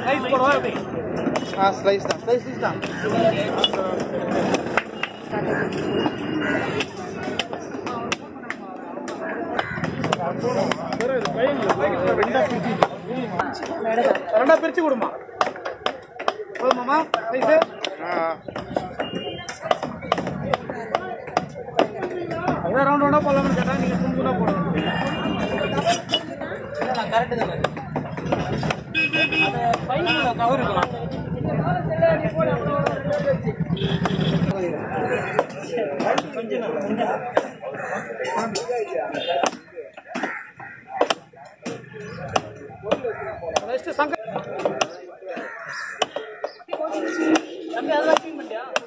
slice போடவா எப்படி ஆ ஸ்லைஸ் தான் ஸ்லைஸ் ஸ்லைஸ் தான் ரெண்டா பிரிச்சு கொடுமா போதுமாமா ஸ்லைஸ் அதான் ரவுண்ட் ரவுண்டா போடலாம்னு கேட்டா நீங்க துண்டு துண்டா போடணும் நெக்ஸ்ட் சங்க தம்பி அதெல்லாம் clean பண்ணிட்டியா